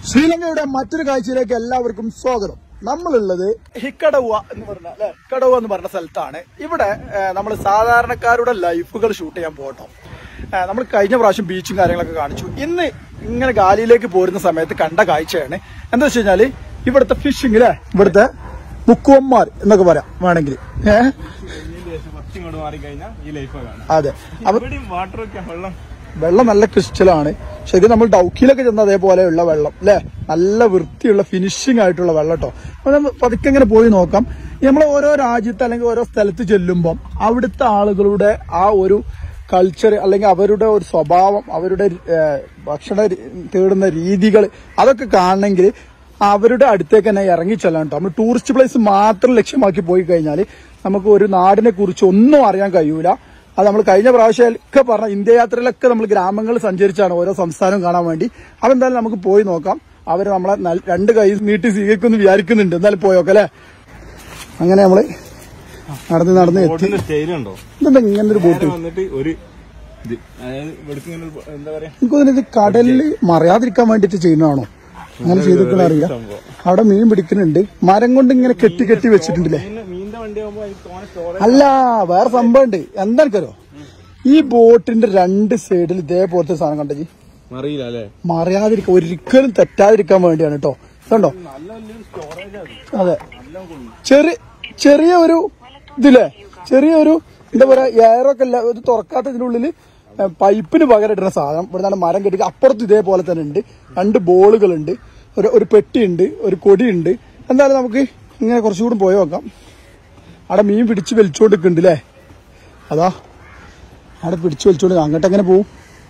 ശ്രീലങ്കയുടെ മറ്റൊരു കാഴ്ചയിലേക്ക് എല്ലാവർക്കും സ്വാഗതം നമ്മളുള്ളത് ഹിക്കടവ എന്ന് പറഞ്ഞ അല്ലെ ഹിക്കടവ എന്ന് പറഞ്ഞ സ്ഥലത്താണ് ഇവിടെ നമ്മൾ സാധാരണക്കാരുടെ ലൈഫുകൾ ഷൂട്ട് ചെയ്യാൻ പോകട്ടോ നമ്മൾ കഴിഞ്ഞ പ്രാവശ്യം ബീച്ചും കാര്യങ്ങളൊക്കെ കാണിച്ചു ഇന്ന് ഇങ്ങനെ ഗാലിയിലേക്ക് പോരുന്ന സമയത്ത് കണ്ട കാഴ്ചയാണ് എന്താ വെച്ച് കഴിഞ്ഞാല് ഇവിടുത്തെ ഫിഷിംഗ് അല്ലെ ഇവിടുത്തെ മുക്കുവന്മാർ എന്നൊക്കെ പറയാം വേണമെങ്കിൽ ഏഹ് കുറച്ച് ഇങ്ങോട്ട് മാറിക്കഴിഞ്ഞാൽ ഈ ലൈഫ് കാണാം അതെ അപ്പൊ ഇവിടെയും വാട്ടറൊക്കെ വെള്ളം വെള്ളം നല്ല ക്രിസ്റ്റലാണ് ശരിക്കും നമ്മൾ ഡൗക്കിലൊക്കെ ചെന്ന അതേപോലെയുള്ള വെള്ളം അല്ലെ നല്ല വൃത്തിയുള്ള ഫിനിഷിംഗ് ആയിട്ടുള്ള വെള്ളം കേട്ടോ അപ്പൊ നമ്മൾ പതുക്കെ ഇങ്ങനെ പോയി നോക്കാം നമ്മൾ ഓരോ രാജ്യത്ത് അല്ലെങ്കിൽ ഓരോ സ്ഥലത്ത് ചെല്ലുമ്പം അവിടുത്തെ ആളുകളുടെ ആ ഒരു കൾച്ചർ അല്ലെങ്കിൽ അവരുടെ ഒരു സ്വഭാവം അവരുടെ ഏഹ്, ഭക്ഷണ രി- തേടുന്ന രീതികൾ അതൊക്കെ കാണണമെങ്കിൽ അവരുടെ അടുത്തേക്ക് തന്നെ ഇറങ്ങി ചെല്ലാൻ കേട്ടോ നമ്മൾ ടൂറിസ്റ്റ് പ്ലേസ് മാത്രം ലക്ഷ്യമാക്കി പോയി കഴിഞ്ഞാൽ നമുക്ക് ഒരു നാടിനെ കുറിച്ച് ഒന്നും അറിയാൻ കഴിയൂല അത് നമ്മൾ കഴിഞ്ഞ പ്രാവശ്യമൊക്കെ പറഞ്ഞ ഇന്ത്യ യാത്രയിലൊക്കെ നമ്മൾ ഗ്രാമങ്ങൾ സഞ്ചരിച്ചാണ് ഓരോ സംസ്ഥാനവും കാണാൻ വേണ്ടി അതെന്തായാലും നമുക്ക് പോയി നോക്കാം അവർ നമ്മളെ നൽ- രണ്ട് കൈ നീട്ടി സ്വീകരിക്കുമെന്ന് വിചാരിക്കുന്നുണ്ട് എന്തായാലും പോയോക്കെ അല്ലേ അങ്ങനെ നമ്മള് നടന്ന് നടന്ന് എത്തി ബോട്ടിന്റെ സ്റ്റൈലുണ്ടോ ഇതെന്താ ഇങ്ങനെ ഒരു ബോട്ട് വന്നിട്ട് ഒരു ഇത് അതായത് ഇവിടേക്ക് ഇങ്ങനെ ഒരു എന്താ പറയാ എനിക്ക് തോന്നുന്നു ഇത് കടലിൽ മറയാതിരിക്കാൻ വേണ്ടിട്ട് ചെയ്യുന്നതാണോ അങ്ങനെ ചെയ്തിരിക്കണ അറിയില്ല സംഭവം. അവിടെ മീൻ പിടിക്കുന്നുണ്ട് മരം കൊണ്ട് ഇങ്ങനെ കെട്ടി കെട്ടി വെച്ചിട്ടുണ്ടല്ലേ മീൻ മീനിന്റെ വണ്ടി ആകുമ്പോ അതിന് തോനെ സ്റ്റോറേജ് അല്ല വേറെ സംഭവം ഉണ്ട് എന്താണെന്നറിയോ ഈ ബോട്ടിന്റെ രണ്ട് സൈഡിൽ ഇതേപോലത്തെ സാധനം കണ്ടേ അറിയില്ല അല്ലേ മറിയാതിരിക്കാൻ ഒരിക്കലും തെറ്റാതിരിക്കാൻ വേണ്ടിയാണ് കേട്ടോ കണ്ടോ നല്ല വലിയൊരു സ്റ്റോറേജ് അത് അതെ ചെറിയ ചെറിയ ഒരു ഇതില്ലേ ചെറിയൊരു എന്താ പറയാ എയറൊക്കെ ഇല്ല ഇത് തുറക്കാത്തതിനുള്ളിൽ പൈപ്പിന് പകരം ഇടുന്ന സാധനം ഇവിടെ നിന്നാണ് മരം കെട്ടി അപ്പുറത്ത് ഇതേപോലെ തന്നെ ഉണ്ട് രണ്ട് ബോളുകളുണ്ട് ഒരു ഒരു പെട്ടിയുണ്ട് ഒരു കൊടിയുണ്ട് എന്തായാലും നമുക്ക് ഇങ്ങനെ കുറച്ചുകൂടി പോയി നോക്കാം അവിടെ മീൻ പിടിച്ച് വലിച്ചുകൊണ്ടിരിക്കുന്നുണ്ട് അല്ലേ അതാ അവിടെ പിടിച്ച് വലിച്ചുകൊണ്ട് അങ്ങോട്ട് എങ്ങനെ പോവും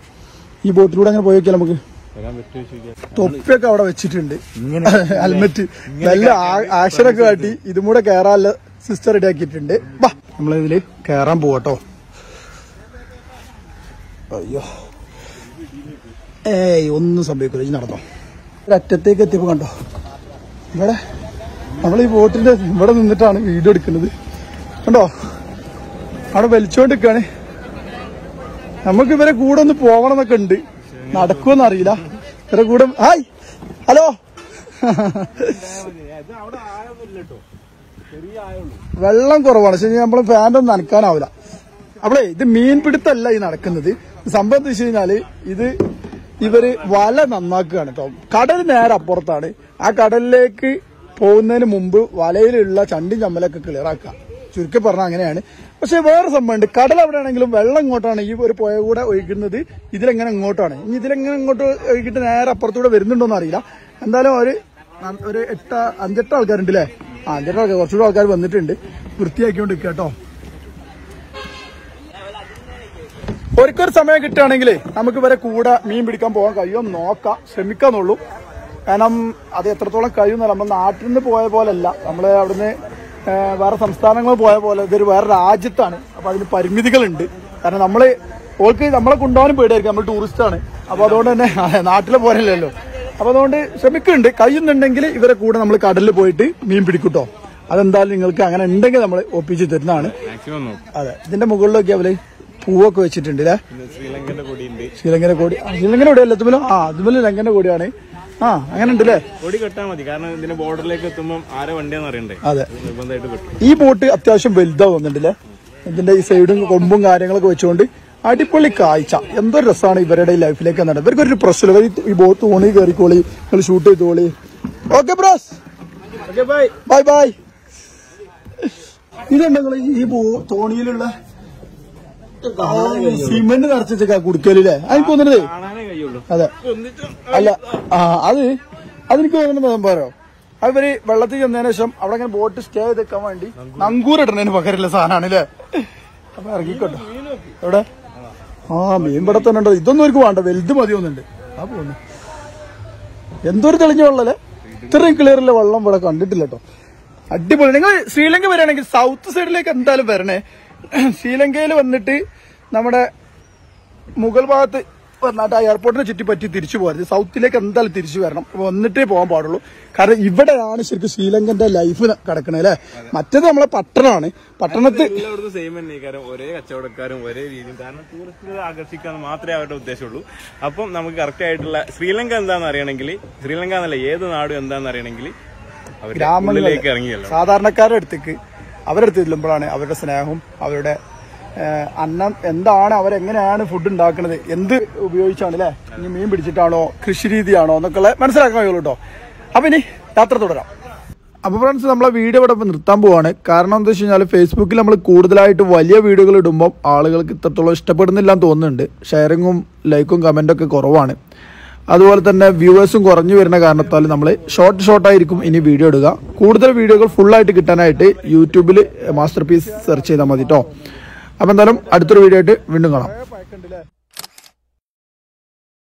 ഈ ബോട്ടിലൂടെ അങ്ങനെ പോയി നോക്കിയാൽ നമുക്ക് വരാൻ പറ്റുമോ ചോദിക്കാം തൊപ്പിയൊക്കെ അവിടെ വെച്ചിട്ടുണ്ട് ഹെൽമെറ്റ് നല്ല ആ- ആക്ഷനൊക്കെ കാട്ടി ഇതും കൂടെ കയറാനുള്ള സിസ്റ്റർ റെഡി ആക്കിയിട്ടുണ്ട് വാ നമ്മളിതില് കയറാൻ പോവാട്ടോ അയ്യോ ഏയ് ഒന്നും സംഭവിക്കില്ല ഇനി നടന്നോ ഒരു അറ്റത്തേക്ക് എത്തിയപ്പോ കണ്ടോ ഇവിടെ നമ്മൾ ഈ ബോട്ടിന്റെ ഇവിടെ നിന്നിട്ടാണ് വീഡിയോ എടുക്കുന്നത് കണ്ടോ അവിടെ വലിച്ചോണ്ടിരിക്കാണ് നമുക്ക് ഇവരെ കൂടെ ഒന്ന് പോകണം എന്നൊക്കെ ഉണ്ട് നടക്കുമെന്ന് അറിയില്ല ഇവരെ കൂടെ ഹായ് ഹലോ ഇത് അവിടെ ആയൊന്നും ഇല്ല കേട്ടോ ചെറിയ ആയുള്ളൂ വെള്ളം കുറവാണ് പക്ഷെ നമ്മൾ ഫാനൊന്നും നനക്കാനാവില്ല അപ്പളേ ഇത് മീൻപിടുത്തല്ല ഈ നടക്കുന്നത് സംഭവം എന്താ വെച്ച് കഴിഞ്ഞാല് ഇത് ഇവര് വല നന്നാക്കുകയാണ് കേട്ടോ കടൽ നേരെ അപ്പുറത്താണ് ആ കടലിലേക്ക് പോകുന്നതിന് മുമ്പ് വലയിലുള്ള ചണ്ടിയും ചമ്മലൊക്കെ ക്ലിയർ ആക്കുക ചുരുക്കി പറഞ്ഞാൽ അങ്ങനെയാണ് പക്ഷെ വേറെ സംഭവമുണ്ട് കടൽ എവിടെ ആണെങ്കിലും വെള്ളം ഇങ്ങോട്ടാണ് ഈ ഒരു പുഴ കൂടെ ഒഴുകുന്നത് ഇതിലെങ്ങനെ ഇങ്ങോട്ടാണ് ഇനി ഇതിലെങ്ങനെ ഇങ്ങോട്ട് ഒഴുകിയിട്ട് നേരെ അപ്പുറത്തൂടെ വരുന്നുണ്ടോന്ന് അറിയില്ല എന്തായാലും ഒരു ന- ഒരു എട്ട അഞ്ചെട്ട് ആൾക്കാരുണ്ട് അല്ലേ ആ അഞ്ചെട്ട് ആൾക്കാർ കുറച്ചുകൂടെ ആൾക്കാർ വന്നിട്ടുണ്ട് വൃത്തിയാക്കിക്കൊണ്ട് കേട്ടോ ഒരിക്കൊരു സമയം കിട്ടുകയാണെങ്കിൽ നമുക്ക് ഇവരെ കൂടെ മീൻ പിടിക്കാൻ പോകാൻ കഴിയുമോ നോക്കാം ശ്രമിക്കാന്നുള്ളൂ കാരണം അത് എത്രത്തോളം കഴിയുന്നല്ല നമ്മൾ നാട്ടിൽ നിന്ന് പോയ പോലല്ല നമ്മൾ അവിടുന്ന് ഏഹ്, വേറെ സംസ്ഥാനങ്ങൾ പോയ പോലെ ഇതൊരു വേറെ രാജ്യത്താണ് അപ്പൊ അതിന് പരിമിതികളുണ്ട് കാരണം നമ്മള് ഓൾക്ക് നമ്മളെ കൊണ്ടുപോകാനും പേടിയായിരിക്കും നമ്മൾ ടൂറിസ്റ്റ് ആണ് അപ്പൊ അതുകൊണ്ട് തന്നെ നാട്ടിലെ പോരല്ലോ അപ്പൊ അതുകൊണ്ട് ശ്രമിക്കുന്നുണ്ട് കഴിയുന്നുണ്ടെങ്കിൽ ഇവരെ കൂടെ നമ്മൾ കടലിൽ പോയിട്ട് മീൻ പിടിക്കൂട്ടോ അതെന്തായാലും നിങ്ങൾക്ക് അങ്ങനെ ഉണ്ടെങ്കിൽ നമ്മൾ ഒപ്പിച്ച് തരുന്നതാണ് മാക്സിമം നോക്കും അതെ ഇതിന്റെ മുകളിലൊക്കെ അവര് പൂവൊക്കെ വെച്ചിട്ടുണ്ട് അല്ലേ പിന്നെ ശ്രീലങ്കന്റെ കൊടിയുണ്ട് ശ്രീലങ്കയുടെ കൊടി ആ, ശ്രീലങ്കയുടെ കൊടിയല്ല അതുപോലെ ആ അതുപോലെ ലങ്കന്റെ കൊടിയാണ് ആ അങ്ങനെ ഉണ്ട് അല്ലേ കൊടി കെട്ടാൽ മതി കാരണം ഇതിന്റെ ബോർഡറിലേക്ക് എത്തുമ്പോൾ ആരെ വണ്ടിയാന്ന് അറിയണ്ടേ അതെ അത് നിർബന്ധമായിട്ട് കിട്ടും ഈ ബോട്ട് അത്യാവശ്യം വലുതാ തോന്നുന്നുണ്ടല്ലേ ഇതിന്റെ ഈ സൈഡും കൊമ്പും കാര്യങ്ങളൊക്കെ വെച്ചുകൊണ്ട് അടിപൊളി കാഴ്ച എന്തൊരു രസമാണ് ഇവരുടെ ഈ ലൈഫിലേക്ക് വന്നിട്ട് ഇവർക്ക് ഒരു പ്രശ്നമില്ല ഇവർ ഈ- ഈ ബോട്ട് തോണി കയറിക്കോളി നിങ്ങൾ ഷൂട്ട് ചെയ്തോളി okay bros okay bye bye bye ഇതുണ്ട് നിങ്ങൾ ഈ ബോ- തോണിയിലുള്ള സിമെന്റ് നിറച്ചിട്ട് കുടിക്കലില്ലേ എനിക്ക് തോന്നുന്നത് കാണാനേ കഴിയുള്ളൂ അതെ അല്ല ആ അത് അതെനിക്ക് തോന്നുന്നത് സംഭവം അവര് വെള്ളത്തിൽ ചെന്നതിന് ശേഷം അവിടെ അങ്ങനെ ബോട്ട് സ്റ്റേ ചെയ്ത് വെക്കാൻ വേണ്ടി നങ്കൂർ ഇടുന്നതിന് പകരമുള്ള സാധനമാണ് അല്ലേ അപ്പൊ ഇറങ്ങിക്കോട്ടോ എവിടെ ആ മീൻ ഇവിടെ തന്നെ ഉണ്ടോ ഇതൊന്നും അവർക്ക് വേണ്ട വലുത് മതി ഒന്നുണ്ട് ആ പോകുന്നു എന്തൊരു തെളിഞ്ഞ വെള്ളല്ലേ ഇത്രയും ക്ലിയറുള്ള വെള്ളം ഇവിടെ കണ്ടിട്ടില്ല കേട്ടോ അടിപൊളി നിങ്ങൾ ശ്രീലങ്ക വരികയാണെങ്കിൽ സൗത്ത് സൈഡിലേക്ക് എന്തായാലും വരണേ ശ്രീലങ്കയിൽ വന്നിട്ട് നമ്മുടെ മുഗൾ ഭാഗത്ത് വന്നിട്ട് ആ എയർപോർട്ടിനെ ചുറ്റിപ്പറ്റി തിരിച്ചു പോകരുത് സൗത്തിലേക്ക് എന്തായാലും തിരിച്ചു വരണം വന്നിട്ടേ പോകാൻ പാടുള്ളൂ കാരണം ഇവിടെയാണ് ശരിക്കും ശ്രീലങ്കന്റെ ലൈഫ് കിടക്കണത് അല്ലെ മറ്റേത് നമ്മളെ പട്ടണമാണ് പട്ടണത്തിൽ എല്ലായിടത്തും സെയിം തന്നെ കാരണം ഒരേ കച്ചവടക്കാരും ഒരേ രീതിയും കാരണം ടൂറിസ്റ്റുകളെ ആകർഷിക്കാൻ മാത്രമേ അവരുടെ ഉദ്ദേശമുള്ളൂ അപ്പം നമുക്ക് കറക്റ്റ് ആയിട്ടുള്ള ശ്രീലങ്ക എന്താണെന്ന് അറിയണമെങ്കിൽ ശ്രീലങ്ക എന്നല്ല ഏത് നാടും എന്താണെന്ന് അറിയണമെങ്കിൽ അവർ ഗ്രാമങ്ങളിലേക്ക് ഉള്ളിലേക്ക് ഇറങ്ങിയല്ലോ സാധാരണക്കാരുടെ അടുത്തേക്ക് അവരുടെ അടുത്ത് ചെല്ലുമ്പോഴാണ് അവരുടെ സ്നേഹവും അവരുടെ ഏഹ്, അന്നം എന്താണ് അവരെങ്ങനെയാണ് ഫുഡ് ഉണ്ടാക്കുന്നത് എന്ത് ഉപയോഗിച്ചാണ് അല്ലെ ഇനി മീൻ പിടിച്ചിട്ടാണോ കൃഷി രീതിയാണോ എന്നൊക്കെ ഉള്ള മനസ്സിലാക്കാൻ കഴിയുള്ളൂ കേട്ടോ അപ്പൊ ഇനി യാത്ര തുടരാം അപ്പോൾ ഫ്രണ്ട്സ് നമ്മളെ വീഡിയോ ഇവിടെ ഇപ്പം നിർത്താൻ പോവാണ് കാരണം എന്താ വെച്ച് കഴിഞ്ഞാൽ ഫേസ്ബുക്കിൽ നമ്മൾ കൂടുതലായിട്ട് വലിയ വീഡിയോകൾ ഇടുമ്പോൾ ആളുകൾക്ക് ഇത്രത്തോളം ഇഷ്ടപ്പെടുന്നില്ല എന്ന് തോന്നുന്നുണ്ട് ഷെയറിങ്ങും ലൈക്കും കമൻറ്റും ഒക്കെ കുറവാണ് അതുപോലെ തന്നെ വ്യൂവേഴ്സും കുറഞ്ഞു വരുന്ന കാരണത്താൽ നമ്മൾ ഷോർട്ട് ഷോർട്ടായിരിക്കും ഇനി വീഡിയോ ഇടുക കൂടുതൽ വീഡിയോകൾ ഫുള്ളായിട്ട് കിട്ടാനായിട്ട് യൂട്യൂബിൽ മാസ്റ്റർ പീസ് സെർച്ച് ചെയ്താൽ മതി കേട്ടോ അപ്പോൾ എന്തായാലും അടുത്തൊരു വീഡിയോ ആയിട്ട് വീണ്ടും കാണാം